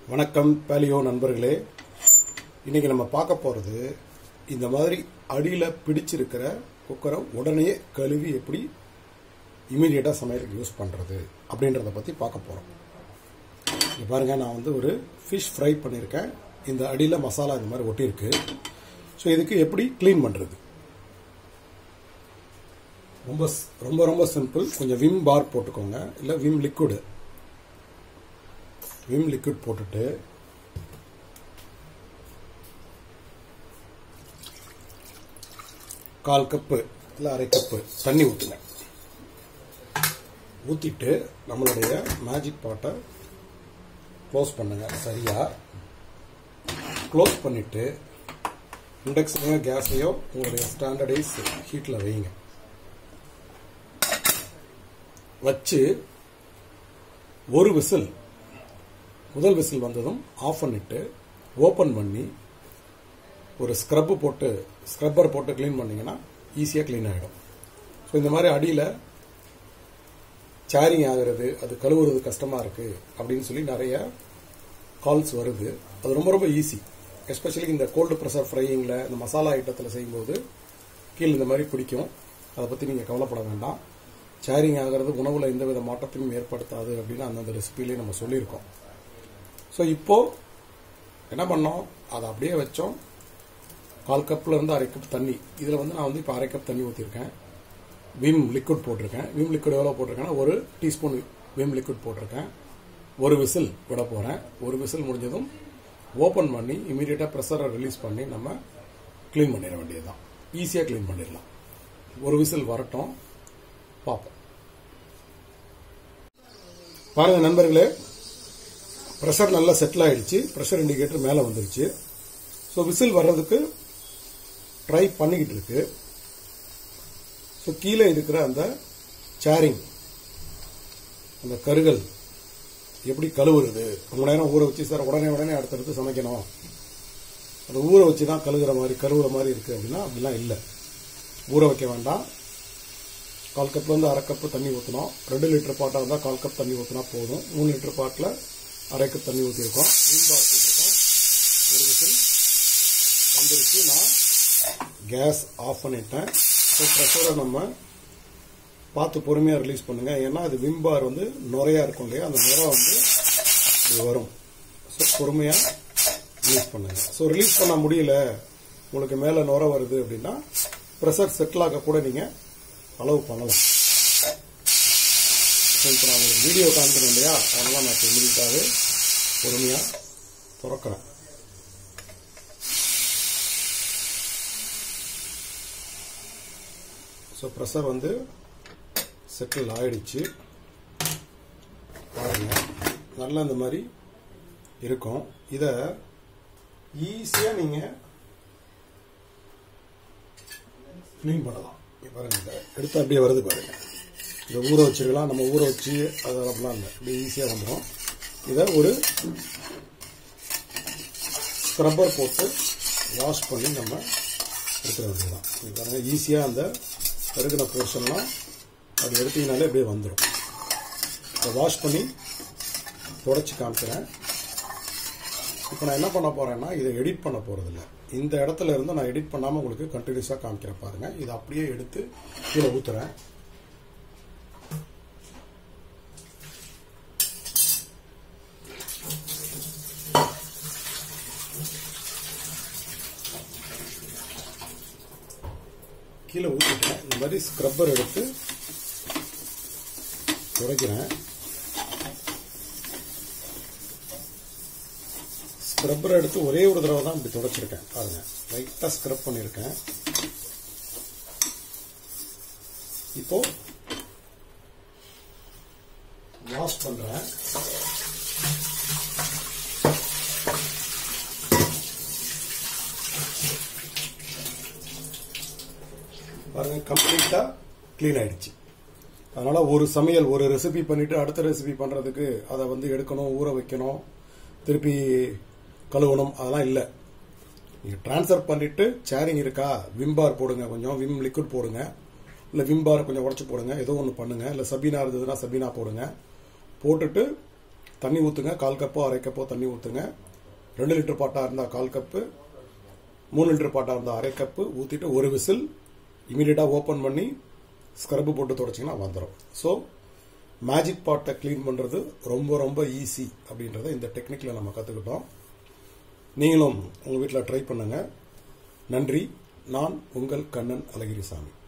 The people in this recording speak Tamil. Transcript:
வணக்கம் பேலியோ நண்பர்களே இன்னைக்கு நம்ம பார்க்க போகிறது இந்த மாதிரி அடியில் பிடிச்சிருக்கிற குக்கரை உடனே கழுவி எப்படி இமீடியட்டாக சமையலுக்கு யூஸ் பண்ணுறது அப்படின்றத பற்றி பார்க்க போகிறோம் இங்க பாருங்க நான் வந்து ஒரு ஃபிஷ் ஃப்ரை பண்ணியிருக்கேன் இந்த அடியில் மசாலா இந்த மாதிரி ஒட்டியிருக்கு ஸோ இதுக்கு எப்படி க்ளீன் பண்ணுறது ரொம்ப ஸ்- ரொம்ப ரொம்ப சிம்பிள் கொஞ்சம் விம் பார் போட்டுக்கோங்க இல்லை விம் லிக்விடு விம் லிக்விட் போட்டுட்டு கால் கப்பு இல்லை அரை கப்பு தண்ணி ஊற்றுங்க ஊற்றிட்டு நம்மளுடைய மேஜிக் பாட்டை க்ளோஸ் பண்ணுங்க சரியா க்ளோஸ் பண்ணிட்டு இண்டக்ஷனையோ கேஸையோ உங்களுடைய ஸ்டாண்டர்டைஸ் ஹீட்டில் வைங்க வச்சு ஒரு விசில் முதல் விசில் வந்ததும் ஆஃப் பண்ணிட்டு ஓப்பன் பண்ணி ஒரு ஸ்க்ரப்பு போட்டு ஸ்க்ரப்பர் போட்டு க்ளீன் பண்ணீங்கன்னா ஈஸியாக க்ளீன் ஆகிடும் ஸோ இந்த மாதிரி அடியில் சேரிங் ஆகிறது அது கழுவுறது கஷ்டமாக இருக்குது அப்படின்னு சொல்லி நிறைய கால்ஸ் வருது அது ரொம்ப ரொம்ப ஈஸி எஸ்பெஷலி இந்த கோல்டு ப்ரெஷர் ஃப்ரையிங்கில் இந்த மசாலா ஐட்டத்தில் செய்யும்போது கீழே இந்த மாதிரி பிடிக்கும் அதை பற்றி நீங்கள் கவலைப்பட வேண்டாம் சேரிங் ஆகிறது உணவில் எந்தவித மாற்றத்தையும் ஏற்படுத்தாது அப்படின்னு அந்தந்த ரெசிபிலே நம்ம சொல்லியிருக்கோம் ஸோ இப்போ என்ன பண்ணோம் அதை அப்படியே வச்சோம் கால் கப்பில் இருந்து அரை கப் தண்ணி இதில் வந்து நான் வந்து இப்போ அரை கப் தண்ணி ஊற்றிருக்கேன் விம் லிக்விட் போட்டிருக்கேன் விம் லிக்விட் எவ்வளோ போட்டிருக்கேன்னா ஒரு டீஸ்பூன் விம் லிக்விட் போட்டிருக்கேன் ஒரு விசில் விட போகிறேன் ஒரு விசில் முடிஞ்சதும் ஓப்பன் பண்ணி இமீடியட்டாக ப்ரெஷரை ரிலீஸ் பண்ணி நம்ம க்ளீன் பண்ணிட வேண்டியதுதான் ஈஸியாக க்ளீன் பண்ணிடலாம் ஒரு விசில் வரட்டும் பார்ப்போம் பாருங்க நண்பர்களே ப்ரெஷர் நல்லா செட்டில் ஆயிடுச்சு ப்ரெஷர் இண்டிகேட்டர் மேலே வந்துருச்சு ஸோ விசில் வர்றதுக்கு ட்ரை பண்ணிக்கிட்டு இருக்கு ஸோ கீழே இருக்கிற அந்த சேரிங் அந்த கருகள் எப்படி கழுவுறது ரொம்ப நேரம் ஊற வச்சு சார் உடனே உடனே அடுத்தடுத்து சமைக்கணும் அதை ஊற வச்சு தான் கழுகுற மாதிரி கழுவுற மாதிரி இருக்கு அப்படின்னா அப்படிலாம் இல்லை ஊற வைக்க வேண்டாம் கால் கப்ல இருந்து அரை கப்பு தண்ணி ஊற்றணும் ரெண்டு லிட்டர் பாட்டாக இருந்தால் கால் கப் தண்ணி ஊற்றினா போதும் மூணு லிட்டர் பாட்டில் அரை கப் தண்ணி ஊற்றிருக்கோம் மீன் பார் போட்டிருக்கோம் ஒரு விசில் வந்துருச்சு நான் கேஸ் ஆஃப் பண்ணிட்டேன் ஸோ ப்ரெஷரை நம்ம பார்த்து பொறுமையாக ரிலீஸ் பண்ணுங்க ஏன்னா அது விம் பார் வந்து நுரையா இருக்கும் இல்லையா அந்த நுரை வந்து இது வரும் ஸோ பொறுமையாக ரிலீஸ் பண்ணுங்க ஸோ ரிலீஸ் பண்ண முடியல உங்களுக்கு மேலே நுரை வருது அப்படின்னா ப்ரெஷர் செட்டில் ஆக கூட நீங்கள் அளவு பண்ணலாம் ஸோ இப்போ நான் உங்களுக்கு வீடியோ காமிக்கிறேன் இல்லையா அதனால நான் இப்போ இமீடியட்டாகவே பொறுமையாக திறக்கிறேன் ஸோ ப்ரெஷர் வந்து செட்டில் ஆயிடுச்சு பாருங்க நல்லா இந்த மாதிரி இருக்கும் இதை ஈஸியாக நீங்கள் க்ளீன் பண்ணலாம் இங்க பாருங்க இதை எடுத்து அப்படியே வருது பாருங்க இதை ஊற வச்சிருக்கலாம் நம்ம ஊற வச்சு அது அப்படிலாம் இல்லை இப்படி ஈஸியாக வந்துடும் இதை ஒரு ஸ்க்ரப்பர் போட்டு வாஷ் பண்ணி நம்ம எடுத்துட வேண்டியதான் இங்க பாருங்க ஈஸியாக அந்த கருகின போர்ஷன்லாம் அப்படி எடுத்தீங்கனாலே அப்படியே வந்துடும் இதை வாஷ் பண்ணி தொடச்சி காமிக்கிறேன் இப்போ நான் என்ன பண்ண போறேன்னா இதை எடிட் பண்ண போறதில்ல இந்த இடத்துல இருந்து நான் எடிட் பண்ணாம உங்களுக்கு கண்டினியூஸா காமிக்கிறேன் பாருங்க இதை அப்படியே எடுத்து கீழே ஊத்துறேன் கீழே ஊத்திட்டேன் இந்த மாதிரி ஸ்க்ரப்பர் எடுத்து துடைக்கிறேன் ஸ்க்ரப்பர் எடுத்து ஒரே ஒரு தடவை தான் இப்படி தொடச்சிருக்கேன் பாருங்க லைட்டாக ஸ்க்ரப் பண்ணியிருக்கேன் இப்போ வாஷ் பண்றேன் பாருங்க கம்ப்ளீட்டா க்ளீன் ஆயிடுச்சு அதனால ஒரு சமையல் ஒரு ரெசிபி பண்ணிட்டு அடுத்த ரெசிபி பண்றதுக்கு அதை வந்து எடுக்கணும் ஊற வைக்கணும் திருப்பி கழுவணும் அதெல்லாம் இல்லை நீங்க ட்ரான்ஸ்ஃபர் பண்ணிட்டு சேரிங் இருக்கா விம் பார் போடுங்க கொஞ்சம் விம் லிக்விட் போடுங்க இல்லை விம் பார் கொஞ்சம் உடச்சி போடுங்க ஏதோ ஒன்று பண்ணுங்க இல்லை சபீனா இருந்ததுன்னா சபீனா போடுங்க போட்டுட்டு தண்ணி ஊற்றுங்க கால் கப்போ அரை கப்போ தண்ணி ஊற்றுங்க ரெண்டு லிட்டர் பாட்டாக இருந்தால் கால் கப்பு மூணு லிட்டர் பாட்டாக இருந்தால் அரை கப்பு ஊற்றிட்டு ஒரு விசில் இமீடியட்டாக ஓப்பன் பண்ணி ஸ்க்ரப்பு போட்டு தொடச்சிங்கன்னா வந்துடும் ஸோ மேஜிக் பாட்டை க்ளீன் பண்ணுறது ரொம்ப ரொம்ப ஈஸி அப்படின்றத இந்த டெக்னிக்கில் நம்ம கற்றுக்கிட்டோம் நீங்களும் உங்கள் வீட்டில் ட்ரை பண்ணுங்கள் நன்றி நான் உங்கள் கண்ணன் அழகிரிசாமி